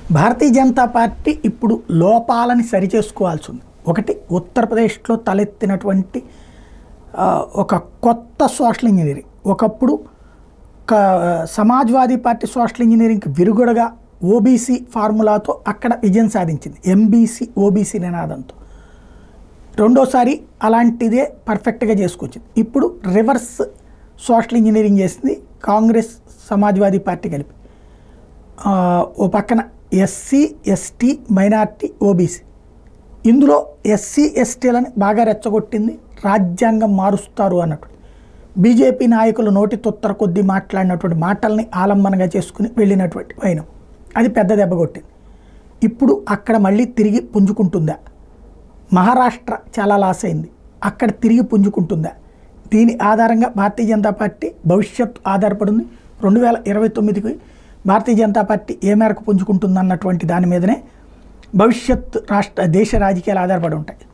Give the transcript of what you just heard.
భారతీయ Janata party ఇప్పుడు లోపాలని సరిచేసుకోవాల్సి ఉంది ఒకటి ఉత్తరప్రదేశ్లో తలెత్తినటువంటి ఆ, ఒక కొత్త సోషల్ ఇంజనీరింగ్ ఒకప్పుడు క- సమాజ్వాదీ పార్టీ సోషల్ ఇంజనీరింగ్కి విరుగుడుగా ఓబీసీ ఫార్ములాతో అక్కడ విజయం సాధించింది ఎంబీసీ ఓబీసీ నినాదంతో రెండోసారి అలాంటిదే పర్ఫెక్ట్గా చేసుకొచ్చింది ఇప్పుడు రివర్స్ సోషల్ ఇంజనీరింగ్ చేసింది కాంగ్రెస్ సమాజ్వాదీ పార్టీ కలిపి ఆ, ఓ పక్కన ఎస్సీ ఎస్టీ మైనార్టీ ఓబీసీ ఇందులో ఎస్సీ ఎస్టీలని బాగా రెచ్చగొట్టింది రాజ్యాంగం మారుస్తారు అన్నట్టు బీజేపీ నాయకులు నోటి తొత్తర కొద్దీ మాట్లాడినటువంటి మాటల్ని ఆలంబనగా చేసుకుని వెళ్ళినటువంటి వైనం అది పెద్ద దెబ్బ కొట్టింది ఇప్పుడు అక్కడ మళ్ళీ తిరిగి పుంజుకుంటుందా మహారాష్ట్ర చాలా లాస్ అయింది అక్కడ తిరిగి పుంజుకుంటుందా దీని ఆధారంగా భారతీయ జనతా పార్టీ భవిష్యత్ ఆధారపడింది రెండు వేల ఇరవై తొమ్మిదికి భారతీయ జనతా పార్టీ ఏ మేరకు పుంజుకుంటుందన్నటువంటి దాని మీదనే భవిష్యత్ రాష్ట్ర దేశ రాజకీయాలు ఆధారపడి ఉంటాయి